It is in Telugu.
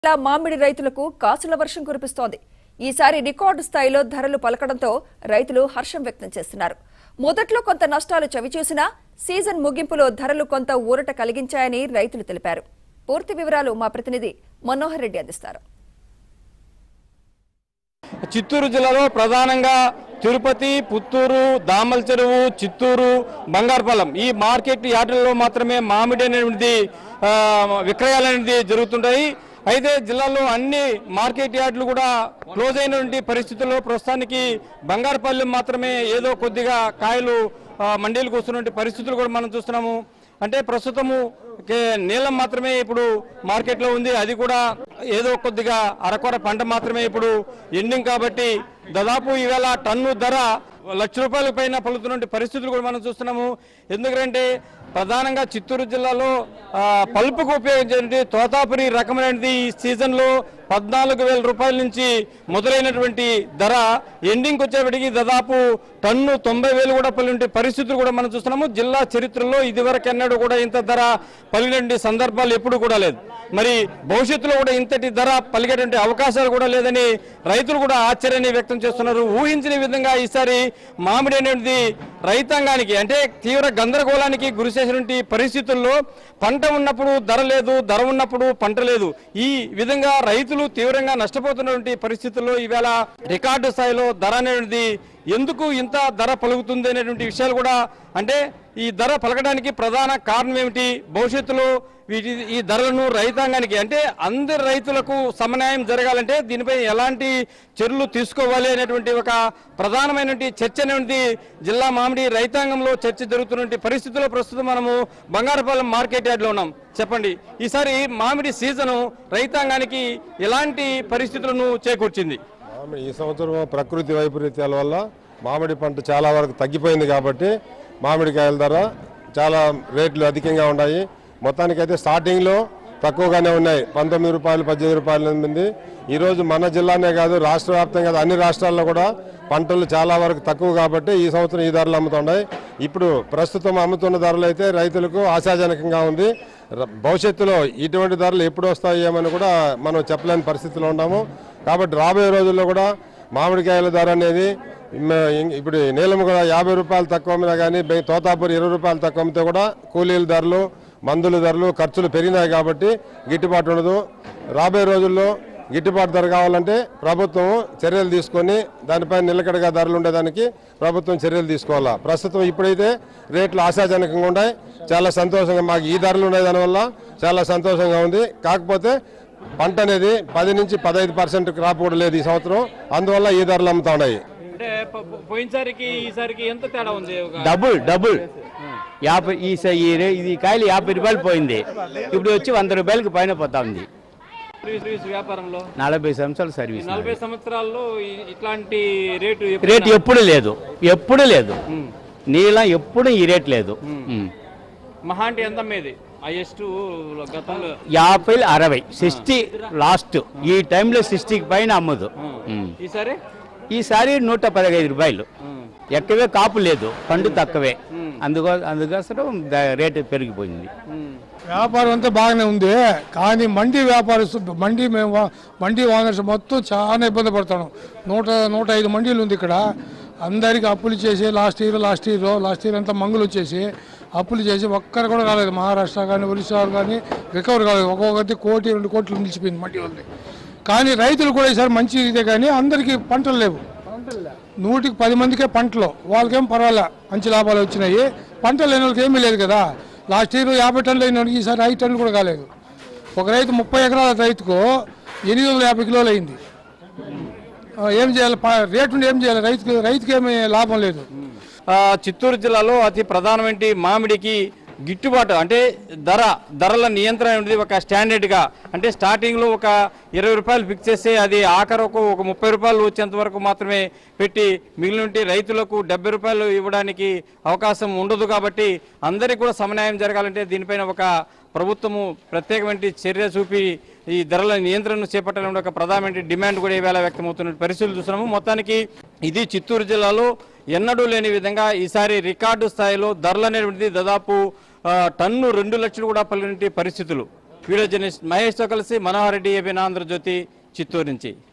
జిల్లా మామిడి రైతులకు కాసుల వర్షం కురిపిస్తోంది ఈసారి రికార్డు స్థాయిలో ధరలు పలకడంతో రైతులు హర్షం వ్యక్తం చేస్తున్నారు మొదట్లో కొంత నష్టాలు చవిచూసినా సీజన్ ముగింపులో ధరలు కొంత ఊరట కలిగించాయని రైతులు తెలిపారు పూర్తి వివరాలు మా ప్రతినిధి మనోహర్ రెడ్డి అందిస్తారు చిత్తూరు జిల్లాలో ప్రధానంగా తిరుపతి పుత్తూరు దామల చెరువు చిత్తూరు బంగారుపాలెం ఈ మార్కెట్ యార్డులలో మాత్రమే మామిడి అనేటువంటిది ఆ, విక్రయాలు అనేది జరుగుతుంటాయి అయితే జిల్లాలో అన్ని మార్కెట్ యార్డులు కూడా క్లోజ్ అయినటువంటి పరిస్థితుల్లో ప్రస్తుతానికి బంగారుపాలెం మాత్రమే ఏదో కొద్దిగా కాయలు ఆ, మండీలకు వస్తున్నటువంటి పరిస్థితులు కూడా మనం చూస్తున్నాము అంటే ప్రస్తుతము కే- నీలం మాత్రమే ఇప్పుడు మార్కెట్లో ఉంది అది కూడా ఏదో కొద్దిగా అరకొర పంట మాత్రమే ఇప్పుడు ఎండింగ్ కాబట్టి దాదాపు ఈవేళ టన్ను ధర లక్ష రూపాయల పైన పలుకుతున్న పరిస్థితులు కూడా మనం చూస్తున్నాము ఎందుకంటే ప్రధానంగా చిత్తూరు జిల్లాలో ఆ, పల్పుకు ఉపయోగించే తోతాపురి రకమైనది ఈ సీజన్లో పద్నాలుగు వేల రూపాయల నుంచి మొదలైనటువంటి ధర ఎండింగ్కి వచ్చేప్పటికి దాదాపు టన్ను తొంభై వేలు కూడా పలిన పరిస్థితులు కూడా మనం చూస్తున్నాము జిల్లా చరిత్రలో ఇదివరకు ఎన్నడూ కూడా ఇంత ధర పలిగినటువంటి సందర్భాలు ఎప్పుడు కూడా లేదు మరి భవిష్యత్తులో కూడా ఇంతటి ధర పలిగేటువంటి అవకాశాలు కూడా లేదని రైతులు కూడా ఆశ్చర్యాన్ని వ్యక్తం చేస్తున్నారు ఊహించిన విధంగా ఈసారి మామిడి అనేది రైతాంగానికి అంటే తీవ్ర గందరగోళానికి గురి చేసినటువంటి పరిస్థితుల్లో పంట ఉన్నప్పుడు ధర లేదు ధర ఉన్నప్పుడు పంట లేదు ఈ విధంగా రైతులు తీవ్రంగా నష్టపోతున్నటువంటి పరిస్థితుల్లో ఈవేళ రికార్డు స్థాయిలో ధర అనేది ఎందుకు ఇంత ధర పలుకుతుంది అనేటువంటి విషయాలు కూడా అంటే ఈ ధర పలకడానికి ప్రధాన కారణం ఏమిటి భవిష్యత్తులో వీటి ఈ ధరలను రైతాంగానికి అంటే అందరి రైతులకు సమన్యాయం జరగాలంటే దీనిపై ఎలాంటి చర్యలు తీసుకోవాలి అనేటువంటి ఒక ప్రధానమైనటువంటి చర్చ అనేది జిల్లా మామిడి రైతాంగంలో చర్చ జరుగుతున్నటువంటి పరిస్థితుల్లో ప్రస్తుతం మనము బంగారపాలెం మార్కెట్ యార్డ్లో ఉన్నాం చెప్పండి ఈసారి మామిడి సీజను రైతాంగానికి ఎలాంటి పరిస్థితులను చేకూర్చింది మామిడి ఈ సంవత్సరం ప్రకృతి వైపరీత్యాల వల్ల మామిడి పంట చాలా వరకు తగ్గిపోయింది కాబట్టి మామిడికాయల ధర చాలా రేట్లు అధికంగా ఉన్నాయి మొత్తానికైతే స్టార్టింగ్లో తక్కువగానే ఉన్నాయి పంతొమ్మిది రూపాయలు పద్దెనిమిది రూపాయల ఎనిమిది ఈరోజు మన జిల్లానే కాదు రాష్ట్ర వ్యాప్తంగా అన్ని రాష్ట్రాల్లో కూడా పంటలు చాలా వరకు తక్కువ కాబట్టి ఈ సంవత్సరం ఈ ధరలు అమ్ముతున్నాయి ఇప్పుడు ప్రస్తుతం అమ్ముతున్న ధరలు అయితే రైతులకు ఆశాజనకంగా ఉంది ర- భవిష్యత్తులో ఇటువంటి ధరలు ఎప్పుడు వస్తాయి ఏమని కూడా మనం చెప్పలేని పరిస్థితిలో ఉన్నాము కాబట్టి రాబోయే రోజుల్లో కూడా మామిడికాయల ధర అనేది మ- ఇం- ఇప్పుడు నీలం కూడా యాభై రూపాయలు తక్కువ అమ్మినా కానీ బె- తోతాపూరి ఇరవై రూపాయలు తక్కువ అమ్మితే కూడా కూలీల ధరలు మందుల ధరలు ఖర్చులు పెరిగినాయి కాబట్టి గిట్టుబాటు ఉండదు రాబోయే రోజుల్లో గిట్టుబాటు ధర కావాలంటే ప్రభుత్వం చర్యలు తీసుకొని దానిపై నిలకడగా ధరలు ఉండేదానికి ప్రభుత్వం చర్యలు తీసుకోవాలా ప్రస్తుతం ఇప్పుడైతే రేట్లు ఆశాజనకంగా ఉన్నాయి చాలా సంతోషంగా మాకు ఈ ధరలు ఉన్నాయి దానివల్ల చాలా సంతోషంగా ఉంది కాకపోతే పంట అనేది పది నుంచి పదహైదు పర్సెంట్ క్రాప్ కూడా లేదు ఈ సంవత్సరం అందువల్ల ఈ ధరలు అమ్ముతా ఉన్నాయి అంటే పోయినసారికి ఈసారికి ఎంత తేడా ఉంది డబుల్ డబుల్ యాభై ఈ స- ఈ రే- ఇది కాయలు యాభై రూపాయలు పోయింది ఇప్పుడు వచ్చి వంద రూపాయలకి పైన పోతా ఉంది వ్యాపారంలో నలభై సంవత్సరాలు సర్వీస్ నలభై సంవత్సరాల్లో ఈ- ఇట్లాంటి రేటు ఎప్పుడు- రేట్ ఎప్పుడు లేదు ఎప్పుడు లేదు నీలం ఎప్పుడు ఈ రేట్ లేదు ఉమ్. మహా అంటే ఎంత అమ్మేది హైయెస్ట్ గతంలో యాభై అరవై సిక్స్టీ లాస్ట్ ఈ టైంలో సిక్స్టీకి పైన అమ్మదు ఉమ్. ఈసారి ఈసారి నూట పదహైదు రూపాయలు ఎక్కువే కాపు లేదు పండు తక్కువే అందుకో అందుకోసం ద- రేటు పెరిగిపోయింది వ్యాపారం అంతా బాగానే ఉంది కానీ మండీ వ్యాపారస్తు మండీ మేము వా- మండీ ఓనర్స్ మొత్తం చాలా ఇబ్బంది పడుతున్నాం నూట నూట ఐదు మండీలు ఉంది ఇక్కడ అందరికి అప్పులు చేసి last year last year last year అంతా మంగులు వచ్చేసి అప్పులు చేసి ఒక్కరు కూడా రాలేదు మహారాష్ట్ర కానీ ఒరిస్సా కానీ రికవర్ కాలేదు ఒక్కొక్కటి కోటి రెండు కోట్లు నిలిచిపోయింది మండీ వాళ్ళది కానీ రైతులు కూడా ఈసారి మంచి ఇదే కానీ అందరికీ పంటలు లేవు నూటికి పది మందికే పంటలు వాళ్ళకేం పర్వాలే మంచి లాభాలు వచ్చినాయి పంటలు లేని వాళ్ళకి ఏమీ లేదు కదా లాస్ట్ ఇయర్ యాభై టన్నులు అయిన వాడికి ఈసారి ఐదు టన్నులు కూడా కాలేదు ఒక రైతు ముప్పై ఎకరాల రైతుకు ఎనిమిది వందల యాభై కిలోలు అయింది ఆ, ఏం చేయాలి ప- రేటు ఉండి ఏం చేయాలి రైతుకి రైతుకి ఏమీ లాభం లేదు ఆ, చిత్తూరు జిల్లాలో అతి ప్రధానమైన మామిడికి గిట్టుబాటు అంటే ధర ధరల నియంత్రణ అనేది ఒక స్టాండర్డ్గా అంటే స్టార్టింగ్లో ఒక ఇరవై రూపాయలు ఫిక్స్ చేస్తే అది ఆఖరకు ఒక ముప్పై రూపాయలు వచ్చేంత వరకు మాత్రమే పెట్టి మిగిలిన రైతులకు డెబ్బై రూపాయలు ఇవ్వడానికి అవకాశం ఉండదు కాబట్టి అందరికీ కూడా సమన్యాయం జరగాలంటే దీనిపైన ఒక ప్రభుత్వము ప్రత్యేకమైన చర్య చూపి ఈ ధరల నియంత్రణను చేపట్టాలని ఒక ప్రధానమైన డిమాండ్ కూడా ఈవేళ వ్యక్తమవుతున్న పరిస్థితులు చూస్తున్నాము మొత్తానికి ఇది చిత్తూరు జిల్లాలో ఎన్నడూ లేని విధంగా ఈసారి రికార్డు స్థాయిలో ధరలు అనేటువంటిది దాదాపు ఆ, టన్ను రెండు లక్షలు కూడా పలిగిన పరిస్థితులు వీడియో జర్నలిస్ట్ మహేష్తో కలిసి మనోహర్ రెడ్డి ఏబిన్ ఆంధ్రజ్యోతి చిత్తూరు నుంచి